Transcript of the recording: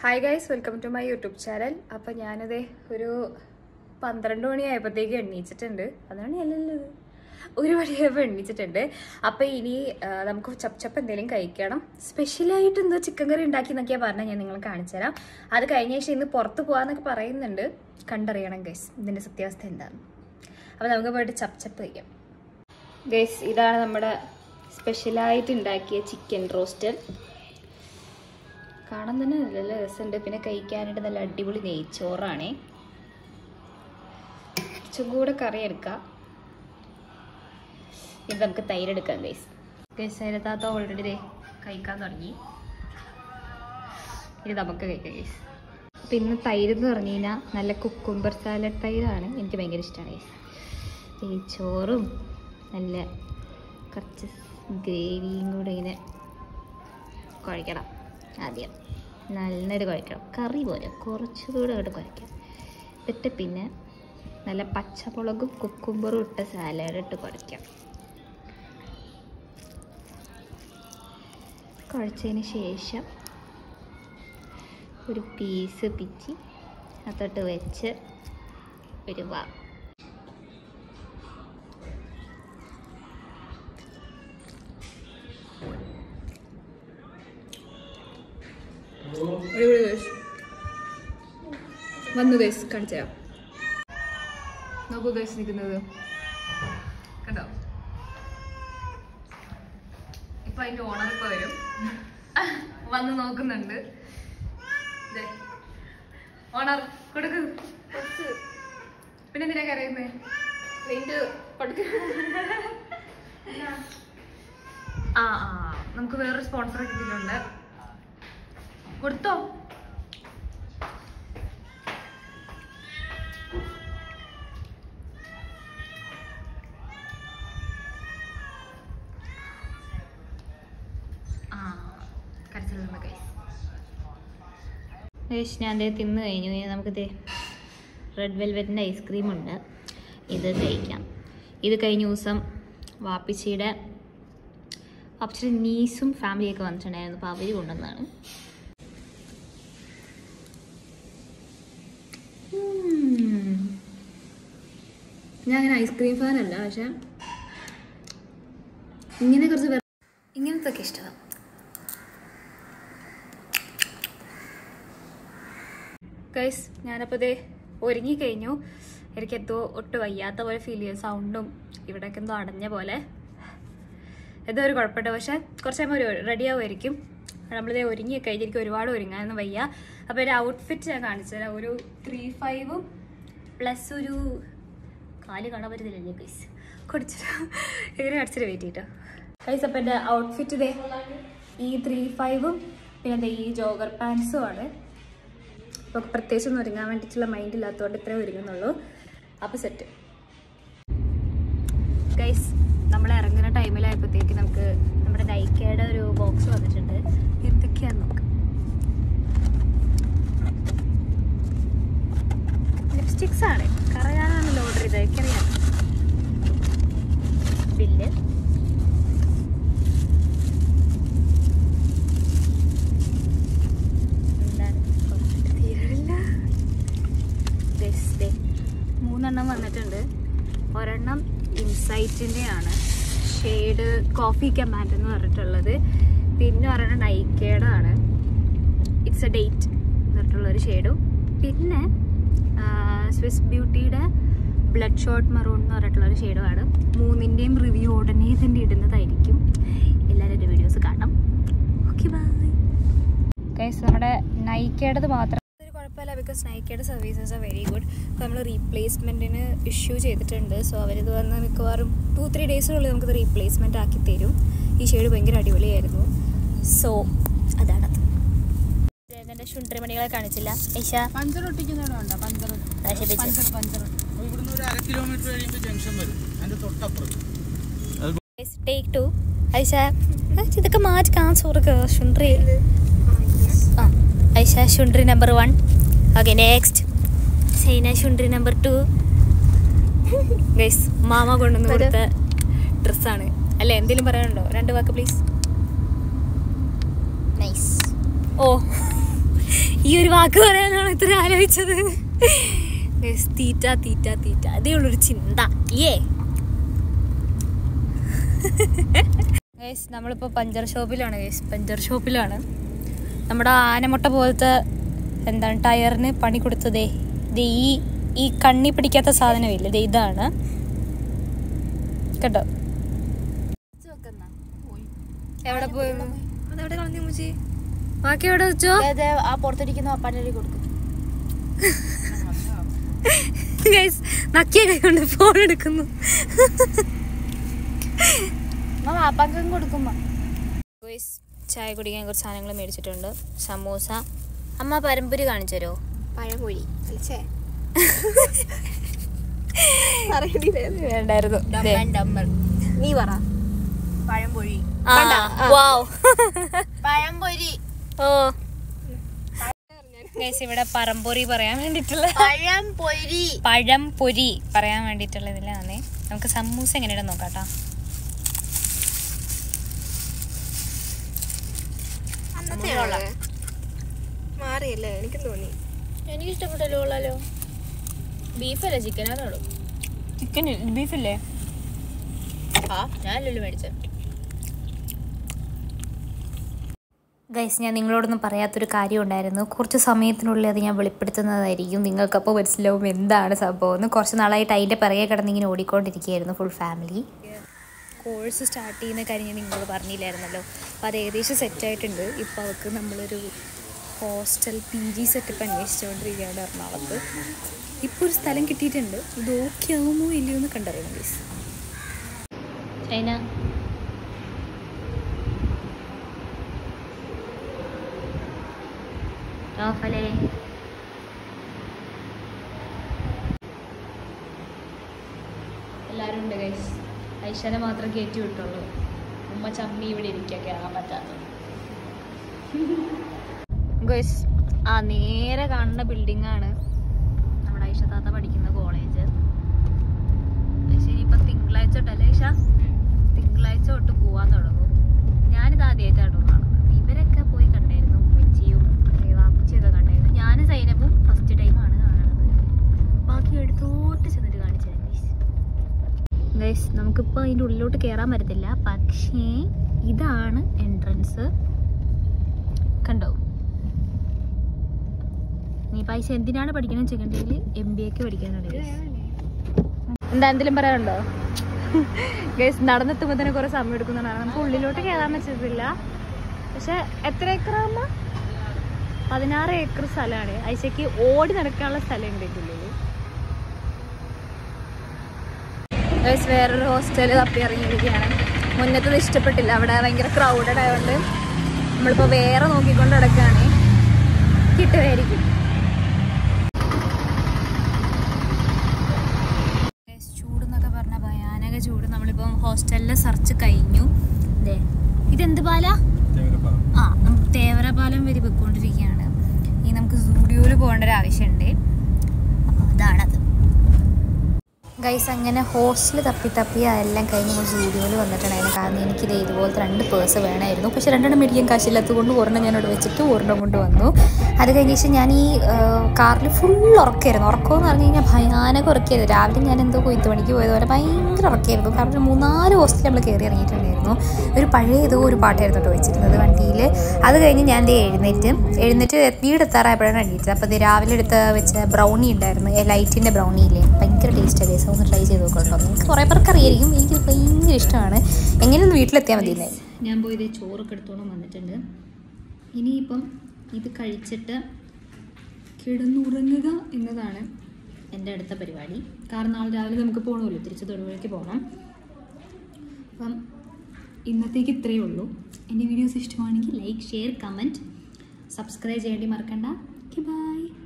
Hi guys welcome to my YouTube channel അപ്പം ഞാനത് ഒരു പന്ത്രണ്ട് മണിയായപ്പോഴത്തേക്ക് എണ്ണീച്ചിട്ടുണ്ട് അതാണ് അല്ലല്ലത് ഒരു മണിയായപ്പോൾ എണ്ണീച്ചിട്ടുണ്ട് അപ്പം ഇനി ആ, നമുക്ക് ചപ്പ് ചപ്പ് എന്തെങ്കിലും കഴിക്കണം സ്പെഷ്യലായിട്ട് എന്തോ ചിക്കൻ കറി ഉണ്ടാക്കി എന്നൊക്കെയാണ് പറഞ്ഞാൽ ഞാൻ നിങ്ങൾ കാണിച്ചു തരാം അത് കഴിഞ്ഞ ശേഷം ഇന്ന് പുറത്ത് പോകാമെന്നൊക്കെ പറയുന്നുണ്ട് കണ്ടറിയണം ഗൈസ് ഇതിൻ്റെ സത്യാവസ്ഥ എന്താണ് അപ്പോൾ നമുക്ക് പോയിട്ട് ചപ്പ് ചപ്പ് കഴിക്കാം ഗൈസ് ഇതാണ് നമ്മുടെ സ്പെഷ്യലായിട്ട് ഉണ്ടാക്കിയ ചിക്കൻ റോസ്റ്റ് കാണാൻ തന്നെ നല്ല രസമുണ്ട് പിന്നെ കഴിക്കാനായിട്ട് നല്ല അടിപൊളി നെയ്ച്ചോറാണേ ഇച്ചും കൂടെ കറി എടുക്കാം ഇത് നമുക്ക് തൈരെടുക്കാം ഗൈസ് ഗൈസ് അതിനകത്ത് ഓൾറെഡി ദേ കഴിക്കാൻ തുടങ്ങി ഇനി നമുക്ക് കഴിക്കാം ഗൈസ് അപ്പം ഇന്ന് തൈര് എന്ന് പറഞ്ഞു കഴിഞ്ഞാൽ നല്ല കുക്കുംബർ സാലഡ് തൈരാണ് എനിക്ക് ഭയങ്കര ഇഷ്ടമാണ് ഗൈസ് നെയ്ച്ചോറും നല്ല കുറച്ച് ഗ്രേവിയും കൂടെ ഇങ്ങനെ കുഴയ്ക്കണം ആദ്യം നന്നായിട്ട് കുഴയ്ക്കണം കറി പോലെ കുറച്ചുകൂടെ അങ്ങോട്ട് കുഴയ്ക്കാം എന്നിട്ട് പിന്നെ നല്ല പച്ചമുളകും കുക്കുംബറും ഇട്ട സാലഡ് ഇട്ട് കുഴയ്ക്കാം കുഴച്ചതിന് ശേഷം ഒരു പീസ് പിച്ചി അതോട്ട് വെച്ച് ഒരു വാ അടിപൊളി ഗൈസ് വന്നു ഗൈസ് കാണിച്ചു തരാം നോക്കൂ ഗൈസ് നിൽക്കുന്നത് കണ്ടോ ഇപ്പൊ അതിന്റെ ഓണർ ഇപ്പൊ വരും വന്ന് നോക്കുന്നുണ്ട് ഓണർ കൊടുക്ക് പിന്നെ എന്തിനാ കരയുന്നേ പെയിന്റ് ആ ആ നമുക്ക് വേറൊരു സ്പോൺസർ കിട്ടിയിട്ടുണ്ട് കൊടുത്തോ ആ കരച്ചിൽ നിന്ന് കൈ ഏഷ് ഞാൻ ദേ തിന്ന് കഴിഞ്ഞു ഇനി നമുക്കിത് റെഡ് വെൽവെറ്റിൻ്റെ ഐസ്ക്രീം ഉണ്ട് ഇത് കഴിക്കാം ഇത് കഴിഞ്ഞ ദിവസം വാപ്പിച്ചിയുടെ വാപ്പിച്ചിയുടെ നീസും ഫാമിലിയൊക്കെ വന്നിട്ടുണ്ടായിരുന്നു അപ്പോൾ അവർ കൊണ്ടുവന്നതാണ് ഉം. ഞാൻ അങ്ങനെ ഐസ്ക്രീം ഫാൻ അല്ല പക്ഷെ ഇങ്ങനെ കുറച്ച് വെ- ഇങ്ങനത്തെ ഒക്കെ ഇഷ്ടമാണ് ഗൈസ് ഞാനപ്പോൾ ഇതേ ഒരുങ്ങിക്കഴിഞ്ഞു എനിക്ക് എന്തോ ഒട്ടും വയ്യാത്ത പോലെ ഫീൽ ചെയ്യും സൗണ്ടും ഇവിടെയൊക്കെ എന്തോ അടഞ്ഞ പോലെ എന്തോ ഒരു കുഴപ്പമില്ല പക്ഷെ കുറച്ച് കഴിയുമ്പോൾ ഒരു റെഡി ആവുമായിരിക്കും നമ്മളിതേ ഒരുങ്ങി കഴിഞ്ഞിരിക്കും ഒരുപാട് ഒരുങ്ങാനൊന്നും വയ്യ അപ്പോൾ ഒരു ഔട്ട്ഫിറ്റ് ഞാൻ കാണിച്ചു തരാം ഒരു ത്രീ ഫൈവും പ്ലസ് ഒരു കാല് കാണാൻ പറ്റുന്നില്ലല്ലോ ഗൈസ് കുടിച്ചിട്ട് ഇങ്ങനെ അടിച്ചിട്ട് വെയിറ്റ് ചെയ്തിട്ടോ ഗൈസ് അപ്പോൾ എൻ്റെ ഔട്ട്ഫിറ്റ് ഇതേ ഈ ത്രീ ഫൈവും പിന്നെ ദേ ഈ ജോഗർ പാൻസും ആണ് അപ്പോൾ പ്രത്യേകിച്ച് ഒന്നും ഒരുങ്ങാൻ വേണ്ടിയിട്ടുള്ള മൈൻഡ് ഇല്ലാത്തതുകൊണ്ട് ഇത്രേ ഒരുങ്ങുന്നുള്ളൂ അപ്പോൾ സെറ്റ് ഗൈസ് നമ്മൾ ഇറങ്ങുന്ന ടൈമിലായപ്പോഴത്തേക്ക് നമുക്ക് നമ്മുടെ നൈക്കയുടെ ഒരു ബോക്സ് വന്നിട്ടുണ്ട് എന്തൊക്കെയാന്ന് നോക്കാം ലിപ്സ്റ്റിക്സ് ആണ് കറയാനാണല്ലോ ഓർഡർ ചെയ്തത് എനിക്കറിയാം ബില്ല് എന്താണ് തീരില്ല ദേ മൂന്നെണ്ണം വന്നിട്ടുണ്ട് ഒരെണ്ണം ഇൻസൈറ്റിൻ്റെ ആണ് ഷെയ്ഡ് കോഫി കമാൻഡ് എന്ന് പറഞ്ഞിട്ടുള്ളത് പിന്നെ ഒരെണ്ണം നൈക്കേടെ ആണ് ഇറ്റ്സ് എ ഡേറ്റ് എന്ന് പറഞ്ഞിട്ടുള്ളൊരു ഷെയ്ഡും പിന്നെ സ്വിസ് ബ്യൂട്ടിയുടെ ബ്ലഡ് ഷോട്ട് മറൂൺ എന്ന് പറഞ്ഞിട്ടുള്ളൊരു ഷെയ്ഡുമാണ് മൂന്നിൻ്റെയും റിവ്യൂ ഉടനെ തന്നെ ഇടുന്നതായിരിക്കും എല്ലാവരും എൻ്റെ വീഡിയോസ് കാണാം ഓക്കെ ബൈ ഗൈസ് നമ്മുടെ നൈക്കേടത് മാത്രം ഒരു കുഴപ്പമില്ല ബിക്കോസ് നൈക്കയുടെ സർവീസസ് ആർ വെരി ഗുഡ് അപ്പോൾ നമ്മൾ റീപ്ലേസ്മെൻറ്റിന് ഇഷ്യൂ ചെയ്തിട്ടുണ്ട് സോ അവരിത് വന്ന് മിക്കവാറും ടു ത്രീ ഡേയ്സിനുള്ളിൽ നമുക്കിത് റീപ്ലേസ്മെൻറ്റ് ആക്കി തരും ഈ ഷെയ്ഡ് ഭയങ്കര അടിപൊളിയായിരുന്നു സോ അതാണത് എൻ്റെ ശുണ്ട്രിമണികളെ കാണിച്ചില്ല ഐഷ പഞ്ചറൊട്ടിക്കുന്നതിനുണ്ടോ പഞ്ചറൊട്ടി നശിപ്പിച്ച് പഞ്ചർ പഞ്ചറൊട്ടി ഇവിടുന്ന് ഒരു അര കിലോമീറ്റർ കഴിയുമ്പോൾ ജംഗ്ഷൻ വരും അതിന്റെ തൊട്ടപ്പുറത്ത് ടേക്ക് ടു ഐഷ ഇതൊക്കെ മാറ്റി കാണിച്ചു കൊടുക്കുക ശുണ്ട്രി ആ ഐഷ ശുണ്ട്രി number one okay next Saina ശുണ്ട്രി നമ്പർ ടു ഗൈസ് മാമ കൊണ്ടുവന്ന് കൊടുത്ത ഡ്രസ്സാണ് അല്ല എന്തെങ്കിലും പറയാനുണ്ടോ രണ്ട് വാക്ക് പ്ലീസ് നൈസ് ഓ ഈ ഒരു വാക്ക് പറയാനാണ് ഇത്ര ആലോചിച്ചത് Guys, തീറ്റ തീറ്റ തീറ്റ അതേ ഉള്ളൊരു ചിന്ത ഏ ഗൈസ് നമ്മളിപ്പോൾ പഞ്ചർ ഷോപ്പിലാണ് ഗൈസ് പഞ്ചർ ഷോപ്പിലാണ് നമ്മുടെ ആനമുട്ട പോലത്തെ എന്താണ് ടയറിന് പണി കൊടുത്തതേ ദേ ഈ ഈ കണ്ണി പിടിക്കാത്ത സാധനമില്ല ദേ ഇതാണ് കേട്ടോ എവിടെ പോയി അതെവിടെ കളഞ്ഞു മുച്ചി ബാക്കി എവിടെ വെച്ചോ ആ പുറത്തിരിക്കുന്ന പപ്പാൻ്റെ കൊടുക്കും ഗൈസ് നക്കിയ കൈ കൊണ്ട് ഫോൺ എടുക്കുന്നു വാപ്പാക്കും കൊടുക്കുമ്പോ ഗൈസ് ചായ കുടിക്കാൻ കുറച്ച് സാധനങ്ങൾ മേടിച്ചിട്ടുണ്ട് സമൂസ അമ്മ പരമ്പര കാണിച്ചു തരുമോ പഴമൊഴി അല്ലേ വേണ്ടായിരുന്നു ദേ. നീ പറ പഴംപൊഴി ആ, wow. പഴംപൊരി ഓ ഗൈസ് ഇവിടെ പറമ്പൊരി പറയാൻ വേണ്ടിട്ടുള്ള പഴംപൊരി പഴം പൊരി പറയാൻ വേണ്ടിയിട്ടുള്ള ഇതിലാണ് നമുക്ക് സമൂസ എങ്ങനെയാണ് നോക്കാട്ടോ മാറിയല്ലേ എനിക്ക് തോന്നി എനിക്ക് ഇഷ്ടപ്പെട്ടല്ലോ ഉള്ളല്ലോ ബീഫല്ലേ ചിക്കൻ അതാണോ ചിക്കൻ ബീഫല്ലേ ആ ഞാനല്ലല്ലോ മേടിച്ചത് ഗൈസ് ഞാൻ നിങ്ങളോടൊന്നും പറയാത്തൊരു കാര്യം ഉണ്ടായിരുന്നു കുറച്ച് സമയത്തിനുള്ളിൽ അത് ഞാൻ വെളിപ്പെടുത്തുന്നതായിരിക്കും നിങ്ങൾക്കപ്പോൾ മനസ്സിലാവും എന്താണ് സംഭവം എന്ന് കുറച്ച് നാളായിട്ട് അതിൻ്റെ പിറകെ കിടന്ന് ഇങ്ങനെ ഓടിക്കൊണ്ടിരിക്കുകയായിരുന്നു ഫുൾ ഫാമിലി കോഴ്സ് സ്റ്റാർട്ട് ചെയ്യുന്ന കാര്യം ഞാൻ നിങ്ങളോട് പറഞ്ഞില്ലായിരുന്നല്ലോ അപ്പോൾ അത് ഏകദേശം സെറ്റായിട്ടുണ്ട് ഇപ്പോൾ അവൾക്ക് നമ്മളൊരു ഹോസ്റ്റൽ പി ജി സെറ്റപ്പ് അന്വേഷിച്ചുകൊണ്ടിരിക്കുകയാണ് എറണാകുളത്ത് ഇപ്പോൾ ഒരു സ്ഥലം കിട്ടിയിട്ടുണ്ട് ഇത് ഓക്കെ ആവുമോ ഇല്ലയോ എന്ന് കണ്ടറിയണം പ്ലീസ് ചൈന നോഫലേ എല്ലാവരും ഉണ്ട് ഗൈസ് ഐശാനെ മാത്രം കയറ്റി വിട്ടുള്ളൂ ഉമ്മ ചമ്മി ഇവിടെ ഇരിക്കുക കയറാൻ പറ്റാത്ത ഗൈസ് ആ നേരെ കാണുന്ന ബിൽഡിംഗ് ആണ് നമ്മുടെ ഐഷ താത്ത പഠിക്കുന്ന കോളേജ് ശരി ഇപ്പൊ തിങ്കളാഴ്ച തൊട്ടല്ലേ ഐഷ തിങ്കളാഴ്ച തൊട്ട് പോവാൻ തുടങ്ങും ഞാനിത് ആദ്യമായിട്ടാണ് കാണുന്നത് ഇവരൊക്കെ പോയി കണ്ടായിരുന്നു ഉമ്മച്ചിയും വാപ്പച്ചിയൊക്കെ കണ്ടായിരുന്നു ഞാനും സൈനബും ഫസ്റ്റ് ടൈമാണ് കാണുന്നത് ബാക്കി എടുത്തോട്ട് ചെന്നിട്ട് കാണിച്ചു തരാം ഗൈസ് നമുക്കിപ്പോൾ അതിൻ്റെ ഉള്ളിലോട്ട് കയറാൻ പറ്റത്തില്ല പക്ഷേ ഇതാണ് എൻട്രൻസ് കണ്ടോ നീ പൈസ എന്തിനാണ് പഠിക്കണം വെച്ചിട്ടുണ്ടെങ്കിൽ എം ബി എക്ക് പഠിക്കാനാണ് എന്താ എന്തെങ്കിലും പറയാനുണ്ടോ ഗൈസ് നടന്നെത്തുമ്പോൾ തന്നെ കുറേ സമയം എടുക്കുന്നതാണ് നമുക്ക് ഉള്ളിലോട്ട് കയറാൻ പറ്റത്തില്ല പക്ഷെ എത്ര ഏക്കറാകുമ്പോ പതിനാറ് ഏക്കർ സ്ഥലമാണ് ഐശയ്ക്ക് ഓടി നടക്കാനുള്ള സ്ഥലമുണ്ട് ഇതിൻ്റെ ഉള്ളിൽ ഗൈസ് വേറൊരു ഹോസ്റ്റൽ തപ്പി ഇറങ്ങിയിരിക്കുകയാണ് മുന്നത്തത് ഇഷ്ടപ്പെട്ടില്ല അവിടെ ഭയങ്കര ക്രൗഡഡ് ആയതുകൊണ്ട് നമ്മളിപ്പോൾ വേറെ നോക്കിക്കൊണ്ട് കിടക്കുകയാണ് കിട്ടുമായിരിക്കും ചൂട് എന്നൊക്കെ പറഞ്ഞ ഭയാനക ചൂട് നമ്മളിപ്പം ഹോസ്റ്റലിൽ സെർച്ച് കഴിഞ്ഞു ദേ ഇതെന്ത് പാല ആ നമുക്ക് തേവര പാലം വരെ പോയിക്കൊണ്ടിരിക്കുകയാണ് ഇനി നമുക്ക് സ്റ്റുഡിയോയിൽ പോകേണ്ട ഒരു ആവശ്യമുണ്ട് അപ്പോൾ അതാണത് ഗൈസ് അങ്ങനെ ഹോസ്റ്റൽ തപ്പി തപ്പി അതെല്ലാം കഴിഞ്ഞ് നമ്മൾ സ്റ്റുഡിയോയിൽ വന്നിട്ടുണ്ടായിരുന്നു കാരണം എനിക്കിത് ഇതുപോലത്തെ രണ്ട് പേഴ്സ് വേണമായിരുന്നു പക്ഷെ രണ്ടെണ്ണം മേടിക്കാൻ കാശില്ലാത്തത് കൊണ്ട് ഒരെണ്ണം ഞാൻ ഇവിടെ വെച്ചിട്ട് ഒരെണ്ണം കൊണ്ട് വന്നു അത് കഴിഞ്ഞ ശേഷം ഞാൻ ഈ കാറിൽ ഫുൾ ഉറക്കമായിരുന്നു ഉറക്കം എന്ന് പറഞ്ഞു കഴിഞ്ഞാൽ ഭയാനക ഉറക്കിയായിരുന്നു രാവിലെ ഞാൻ എന്തോ കൊയ്ത്ത് പണിക്ക് പോയതുപോലെ ഭയങ്കര ഉറക്കമായിരുന്നു കാരണം ഒരു മൂന്നാല് ഹോസ്റ്റലിൽ നമ്മൾ കയറി ഇറങ്ങിയിട്ടുണ്ടായിരുന്നു ഒരു പഴയ ഏതോ ഒരു പാട്ടായിരുന്നു കേട്ടോ വെച്ചിരുന്നത് വണ്ടിയിൽ അത് കഴിഞ്ഞ് ഞാൻ ദേ എഴുന്നേറ്റ് എഴുന്നേറ്റ് വീടെത്താറായപ്പോഴാണ് എഴുന്നേറ്റത് അപ്പോൾ ഇത് രാവിലെ എടുത്ത് വെച്ച ബ്രൗണി ഉണ്ടായിരുന്നു ലൈറ്റിൻ്റെ ബ്രൗണി ഇല്ലേ ഭയങ്കര ടേസ്റ്റ് ഗൈസ് ഒന്ന് ട്രൈ ചെയ്ത് നോക്കട്ടോ നിങ്ങൾക്ക് കുറേ പേർക്ക് അറിയായിരിക്കും എനിക്ക് ഭയങ്കര ഇഷ്ടമാണ് എങ്ങനെയൊന്ന് വീട്ടിലെത്തിയാൽ മതി ഞാൻ പോയി ഇത് ചോറൊക്കെ എടുത്തോളം വന്നിട്ടുണ്ട് ഇനിയിപ്പം ഇത് കഴിച്ചിട്ട് കിടന്നുറങ്ങുക എന്നതാണ് എൻ്റെ അടുത്ത പരിപാടി കാരണം നാളെ രാവിലെ നമുക്ക് പോകണമല്ലോ തിരിച്ച് തൊടുപുഴയ്ക്ക് പോകണം അപ്പം ഇന്നത്തേക്ക് ഇത്രയേ ഉള്ളൂ എൻ്റെ വീഡിയോസ് ഇഷ്ടമാണെങ്കിൽ ലൈക്ക് ഷെയർ കമൻറ്റ് സബ്സ്ക്രൈബ് ചെയ്യേണ്ടി മറക്കണ്ട ബൈ